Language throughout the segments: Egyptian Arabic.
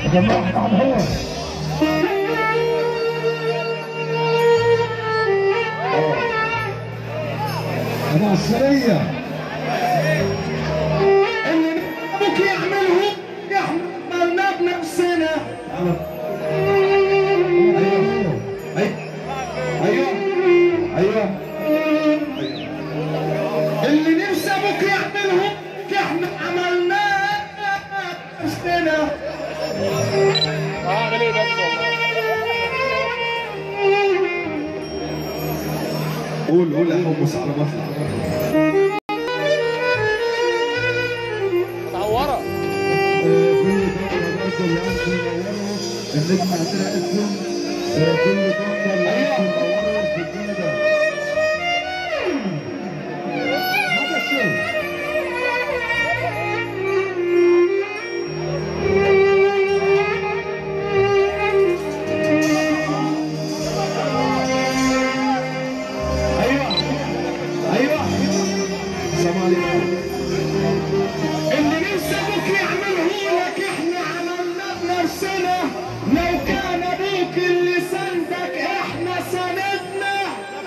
جماعة عم هو أنا السرية اللي ابوك يعمله يعملنا بنفسنا أيوه أيوه اللي نفسي ابوك يعمله احنا عملناه بنفسنا هعمل ايه بس والله قول قول يا حمص على مطلع متعوره كل دولة برضه اللي أنتم منوروا النجم عندنا اسم كل دولة اللي أنتم منوروا في الدنيا هذا الشيء ايوه ايوه السلام عليكم اللي نفسي ابوك يعمله لك احنا عملناه بنفسنا لو كان ابوك اللي سندك احنا سندنا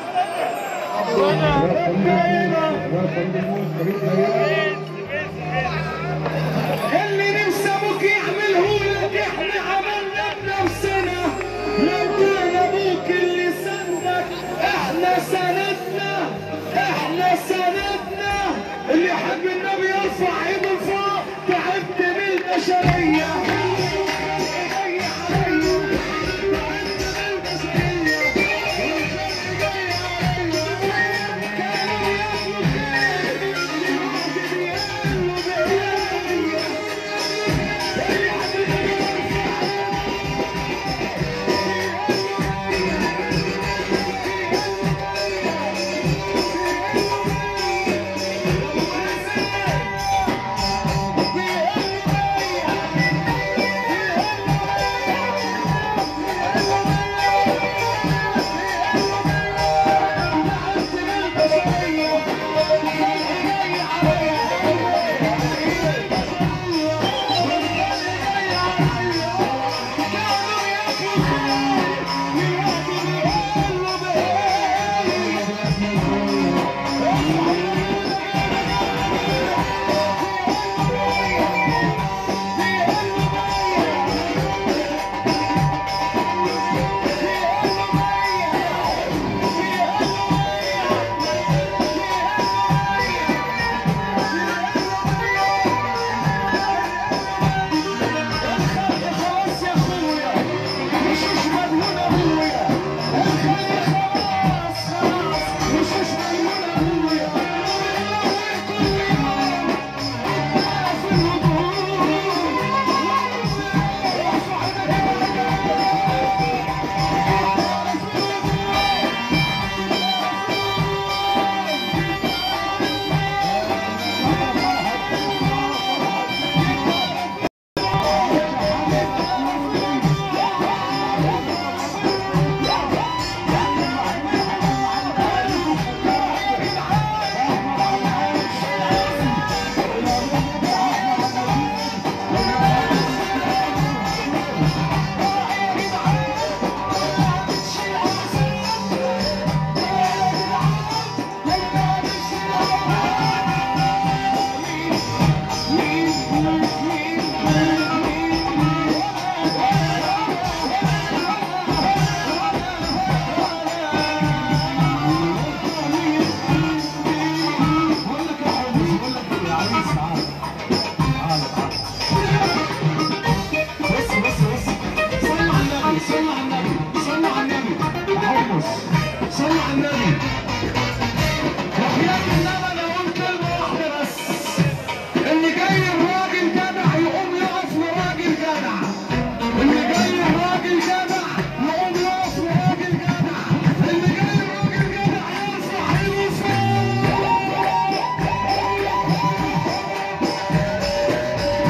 اللي نفسي ابوك يعمله لك احنا عملنا بنفسنا لو كان ابوك اللي سندك احنا سندنا احنا سندنا اللي يحب النبي يرفع ايده لفوق تعبت من البشريه خلاص يا اخويا مش مش مجنون ابويا الخلي خلاص خلاص مش مش مجنون ابويا كل يوم في الهدوء ارفع بص بص بص صلوا على النبي صلوا على النبي صلوا على النبي يا حمص صلوا على النبي وحياة الله انا اقول كلمة واحدة بس اللي جاي الراجل جدع يقوم يقف لراجل جدع اللي جاي الراجل جدع يقوم يقف لراجل جدع اللي جاي الراجل جدع يرفع ايده فوق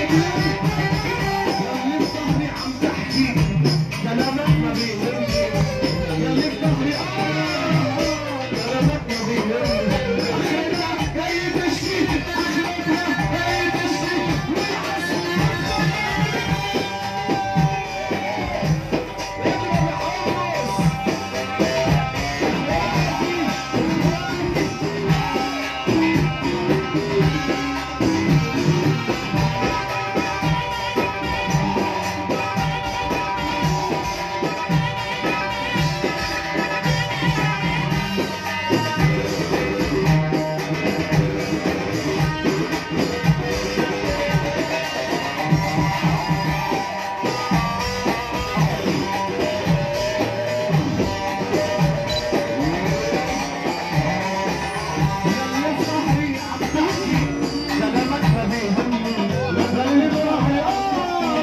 يلي في ظهري عم تحكي كلامك ما بيهمني يلي في ظهري آه كلامك ما بيهمني آخرتها جاي تشكي آخرتها جاي تشكي من حسن اضرب يا حمص يلي في ظهري عم تحكي كلامك ما بيهمني يلي في ظهري آه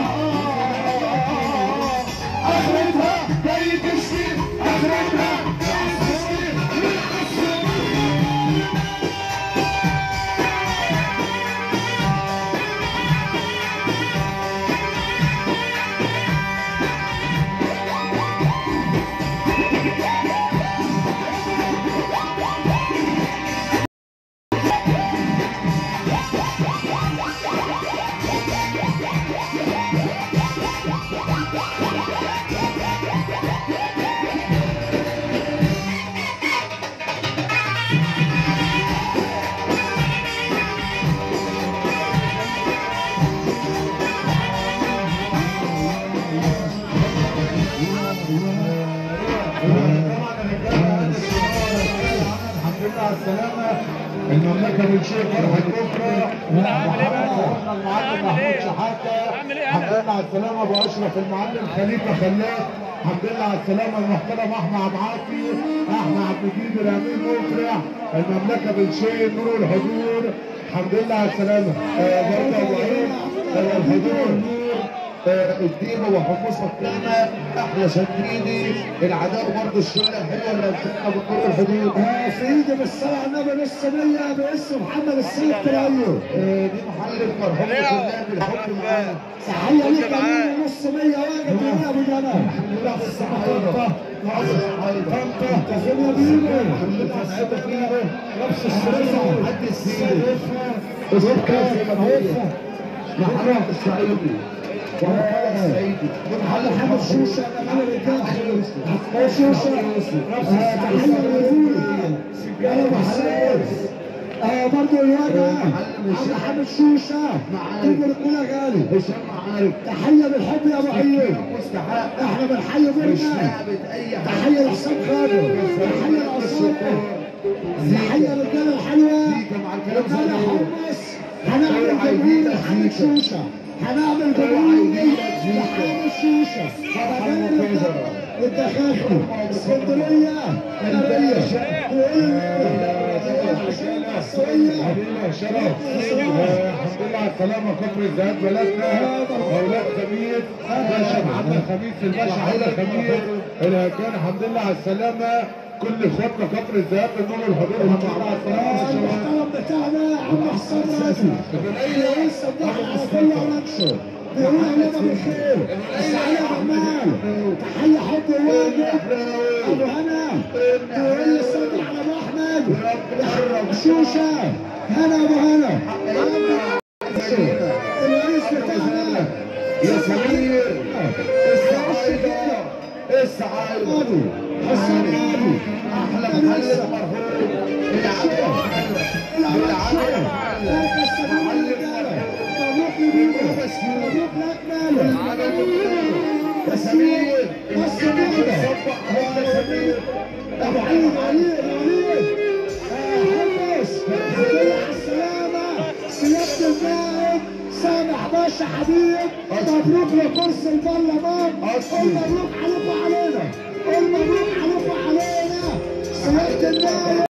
آخرتها جاي تشكي آخرتها جاي تشكي من حسن الحمد لله على السلامة المملكة بتشير فرحة بكرة وحرمنا المعلم محمود شحاتة الحمد لله على السلامة أبو أشرف المعلم خليفة خلاف الحمد لله على السلامة المحترم أحمد عبد عاطي أحمد عبد الجليل أمين مفرح المملكة بتشير نور الحضور الحمد لله على السلامة آه، برضه أبو عيد آه، الحضور نور آه، الديبه وحمص الكلمه احلى شنكيدي العداء برضه الشله الحلوه اللي قدمنا بكل الحدود سيدي بالصلاة على النبي لسه مية باسم محمد السيد ترايو آه، دي محل المرحوم كلها بالحب معانا تحية ليك يا مية نص مية واجب يا ابو جمال الحمد لله على السلامه طنطا طنطا تفهم يا بيبو الحمد لله على السلامه فيها نفس السلسلة حد السيد اسمها زي ما هي محمد السعيدي ومحمد السعيدي محل حمد شوشة أمام الرجال شوشة آه، تحية للرجول يا ابو حسين آه برضه الوضع عبد حمد شوشة ابن رجولة غالي هشام معارف تحية بالحب يا ابو عيون مستحق احنا بنحيي مش بورنا لعبة اي حد تحية لحسام خالد تحية لعصام تحية للرجالة الحلوة ديكا مع الكلام رجالة زمان. حمص هنعمل جمهور لحامد شوشة هنعمل جمهور لحامد شوشة رجالة الدخاخل اسكندرية قنرية حبيبي شرف الحمد لله على السلامة كفر الذهب بلدنا أولاد خميس باشا محمد خميس الباشا عيلة خميس الهجان الحمد لله على السلامة كل اخواتنا كفر الذهب النور الحضور الحمد لله على السلامة المحترم بتاعنا عم حسام راسي رئيس صدق على كل رنشو بيقول لنا بالخير السعيد عمال تحية حب واجب ابو هنا بيقول لي صدق على ابو احمد يحرم شوشة هنا ابو هنا الرئيس بتاعنا يا سمير السعادة السعادة ابو حسام ابو أحلى محل مرحوم العدو يا سمير صبح يا سمير ابو علي علي علي حمص على السلامة سيادة النائب سامح باشا حبيب مبروك لكرسي البرلمان قول مبروك عليكم علينا قول مبروك عليكم علينا سيادة النائب